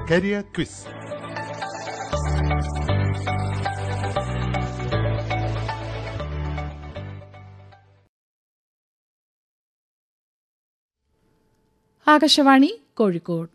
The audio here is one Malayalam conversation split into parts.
career quiz Akashvani Kozhikode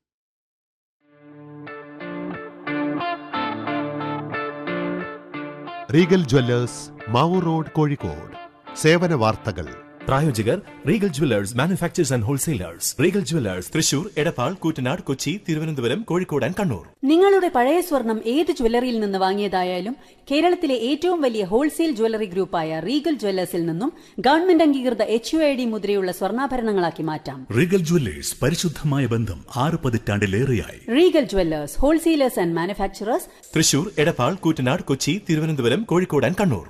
Regal jewellers Mavoor road Kozhikode സേവന വാർത്തകൾ പ്രായോജകർ Regal jewellers manufacturers and wholesalers Regal jewellers Thrissur Edappal Koottanad Kochi Thiruvananthapuram Kozhikode and Kannur നിങ്ങളുടെ പഴയ സ്വർണം ഏത് ജ്വല്ലറിയിൽ നിന്ന് വാങ്ങിയതായാലും കേരളത്തിലെ ഏറ്റവും വലിയ ഹോൾസെയിൽ ജ്വല്ലറി ഗ്രൂപ്പായ റീഗൽ ജ്വല്ലേഴ്സിൽ നിന്നും ഗവൺമെന്റ് അംഗീകൃത എച്ച് യു ഐ ഡി മുദ്രയുള്ള സ്വർണ്ണാഭരണങ്ങളാക്കി മാറ്റാം റീഗൽ ജ്വല്ലേഴ്സ് പരിശുദ്ധമായ ബന്ധം ആറ് പതിറ്റാണ്ടിലേറെയായി Regal jewellers wholesalers and manufacturers Thrissur Edappal Koottanad Kochi Thiruvananthapuram Kozhikode and Kannur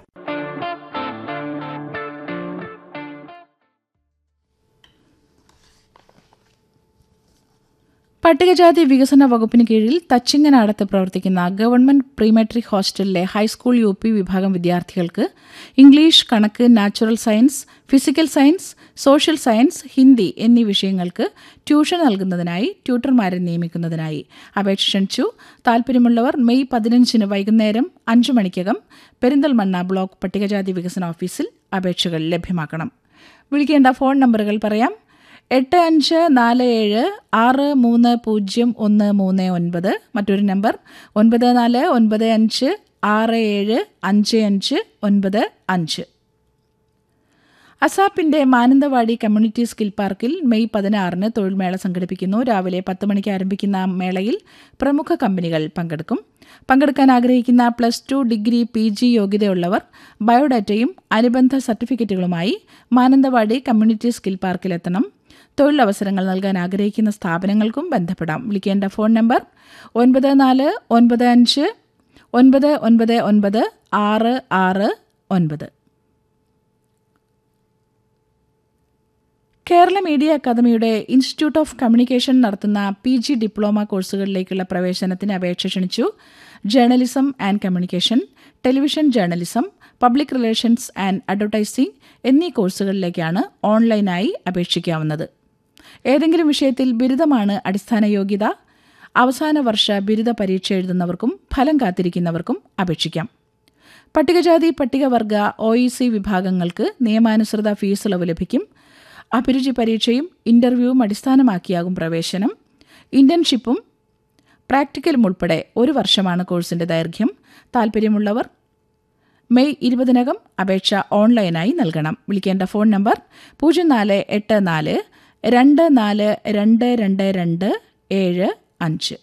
പട്ടികജാതി വികസന വകുപ്പിന് കീഴിൽ തച്ചിങ്ങനാടത്ത് പ്രവർത്തിക്കുന്ന ഗവൺമെന്റ് പ്രീമെട്രിക് ഹോസ്റ്റലിലെ ഹൈസ്കൂൾ യു പി വിഭാഗം വിദ്യാർത്ഥികൾക്ക് ഇംഗ്ലീഷ് കണക്ക് natural science physical science social science Hindi എന്നീ വിഷയങ്ങൾക്ക് ട്യൂഷൻ നൽകുന്നതിനായി ട്യൂട്ടർമാരെ നിയമിക്കുന്നതിനായി അപേക്ഷ ക്ഷണിച്ചു താൽപ്പര്യമുള്ളവർ മെയ് പതിനഞ്ചിന് വൈകുന്നേരം അഞ്ചു മണിക്കകം പെരിന്തൽമണ്ണ ബ്ലോക്ക് പട്ടികജാതി വികസന ഓഫീസിൽ അപേക്ഷകൾ ലഭ്യമാക്കണം വിളിക്കേണ്ട ഫോൺ നമ്പറുകൾ പറയാം എട്ട് അഞ്ച് നാല് ഏഴ് ആറ് മൂന്ന് പൂജ്യം ഒന്ന് മൂന്ന് ഒൻപത് മറ്റൊരു നമ്പർ ഒൻപത് നാല് ഒൻപത് അഞ്ച് ആറ് ഏഴ് അഞ്ച് അഞ്ച് ഒൻപത് അഞ്ച് അസാപ്പിന്റെ മാനന്തവാടി കമ്മ്യൂണിറ്റി സ്കിൽ പാർക്കിൽ മെയ് പതിനാറിന് തൊഴിൽമേള സംഘടിപ്പിക്കുന്നു രാവിലെ പത്ത് മണിക്ക് ആരംഭിക്കുന്ന മേളയിൽ പ്രമുഖ കമ്പനികൾ പങ്കെടുക്കും പങ്കെടുക്കാൻ ആഗ്രഹിക്കുന്ന plus two degree P G യോഗ്യതയുള്ളവർ ബയോഡാറ്റയും അനുബന്ധ സർട്ടിഫിക്കറ്റുകളുമായി മാനന്തവാടി കമ്മ്യൂണിറ്റി സ്കിൽ പാർക്കിലെത്തണം തൊഴിലവസരങ്ങൾ നൽകാൻ ആഗ്രഹിക്കുന്ന സ്ഥാപനങ്ങൾക്കും ബന്ധപ്പെടാം വിളിക്കേണ്ട ഫോൺ നമ്പർ ഒൻപത് നാല് ഒൻപത് അഞ്ച് ഒൻപത് ഒൻപത് ഒൻപത് ആറ് ആറ് ഒൻപത് കേരള മീഡിയ അക്കാദമിയുടെ ഇൻസ്റ്റിറ്റ്യൂട്ട് ഓഫ് കമ്മ്യൂണിക്കേഷൻ നടത്തുന്ന പി ജി ഡിപ്ലോമ കോഴ്സുകളിലേക്കുള്ള പ്രവേശനത്തിന് അപേക്ഷ ക്ഷണിച്ചു journalism and communication television journalism public relations and advertising എന്നീ കോഴ്സുകളിലേക്കാണ് ഓൺലൈനായി അപേക്ഷിക്കാവുന്നത് ഏതെങ്കിലും വിഷയത്തിൽ ബിരുദമാണ് അടിസ്ഥാന യോഗ്യത അവസാന വർഷ ബിരുദ പരീക്ഷ എഴുതുന്നവർക്കും ഫലം കാത്തിരിക്കുന്നവർക്കും അപേക്ഷിക്കാം പട്ടികജാതി പട്ടികവർഗ ഒ ഇ സി വിഭാഗങ്ങൾക്ക് നിയമാനുസൃത ഫീസ് ഇളവ് ലഭിക്കും അഭിരുചി പരീക്ഷയും ഇന്റർവ്യൂവും അടിസ്ഥാനമാക്കിയാകും പ്രവേശനം ഇന്റേൺഷിപ്പും പ്രാക്ടിക്കലും ഉൾപ്പെടെ ഒരു വർഷമാണ് കോഴ്സിന്റെ ദൈർഘ്യം താൽപ്പര്യമുള്ളവർ മെയ് ഇരുപതിനകം അപേക്ഷ ഓൺലൈനായി നൽകണം വിളിക്കേണ്ട ഫോൺ നമ്പർ പൂജ്യം നാല് എട്ട് നാല് രണ്ട് നാല് രണ്ട് രണ്ട് രണ്ട് ഏഴ് അഞ്ച്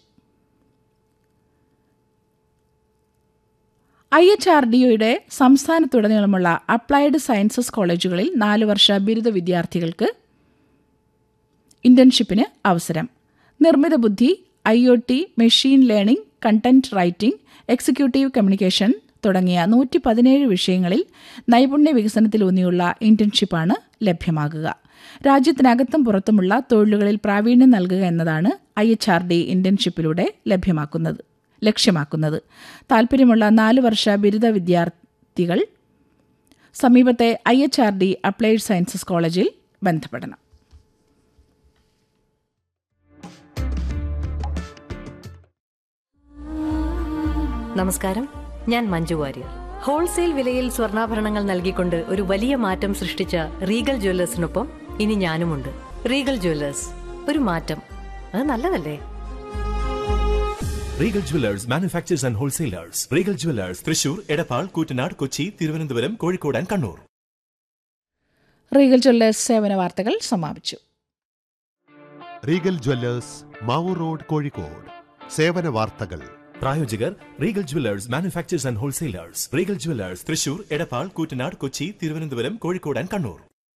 ഐ എച്ച് ആർ ഡി ഒയുടെ സംസ്ഥാനത്തുടനീളമുള്ള അപ്ലൈഡ് സയൻസസ് കോളേജുകളിൽ നാല് വർഷ ബിരുദ വിദ്യാർത്ഥികൾക്ക് ഇന്റേൺഷിപ്പിന് അവസരം നിർമ്മിത ബുദ്ധി I O T machine learning content writing executive communication തുടങ്ങിയ നൂറ്റി പതിനേഴ് വിഷയങ്ങളിൽ നൈപുണ്യ വികസനത്തിലൂന്നിയുള്ള ഇന്റേൺഷിപ്പാണ് ലഭ്യമാകുക രാജ്യത്തിനകത്തും പുറത്തുമുള്ള തൊഴിലുകളിൽ പ്രാവീണ്യം നൽകുക എന്നതാണ് ഐ എച്ച് ആർ ഡി ഇന്റേൺഷിപ്പിലൂടെ ലഭ്യമാക്കുന്നത് ലക്ഷ്യമാക്കുന്നത് താൽപ്പര്യമുള്ള നാല് വർഷ ബിരുദ വിദ്യാർത്ഥികൾ സമീപത്തെ I H R D applied sciences കോളേജിൽ ബന്ധപ്പെടണം നമസ്കാരം ഞാൻ മഞ്ജു വാര്യർ ഹോൾസെയിൽ വിലയിൽ സ്വർണ്ണാഭരണങ്ങൾ നൽകിക്കൊണ്ട് ഒരു വലിയ മാറ്റം സൃഷ്ടിച്ച റീഗൽ ജ്വല്ലേഴ്സിനൊപ്പം ഇനി ഞാനുമുണ്ട് റീഗൽ ജ്വല്ലേഴ്സ് ഒരു മാറ്റം അത് നല്ലതല്ലേ Regal jewellers manufacturers and wholesalers Regal jewellers Thrissur Edappal Koottanad Kochi Thiruvananthapuram Kozhikode and Kannur Regal jewellers സേവന വാർത്തകൾ സമാപിച്ചു Regal jewellers Mavoor road Kozhikode സേവന വാർത്തകൾ പ്രായോജകർ Regal jewellers manufacturers and wholesalers Regal jewellers Thrissur Edappal Koottanad Kochi Thiruvananthapuram Kozhikode and Kannur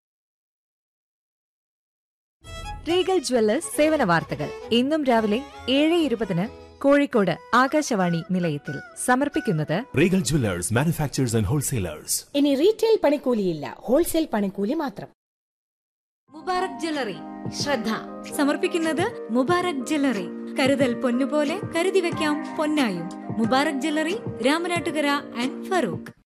Regal jewellers സേവന വാർത്തകൾ ഇന്നും രാവിലെ ഏഴ് ഇരുപതിന് കോഴിക്കോട് ആകാശവാണി നിലയത്തിൽ സമർപ്പിക്കുന്നത് Regal jewellers manufacturers and wholesalers ഇനി റീറ്റെയിൽ പണിക്കൂലിയില്ല ഹോൾസെയിൽ പണിക്കൂലി മാത്രം മുബാറക് ജ്വല്ലറി ശ്രദ്ധ സമർപ്പിക്കുന്നത് മുബാറക് ജ്വല്ലറി കരുതൽ പൊന്നുപോലെ കരുതി വെക്കാം പൊന്നായും മുബാറക് ജ്വല്ലറി രാമനാട്ടുകര ആൻഡ് ഫറൂഖ്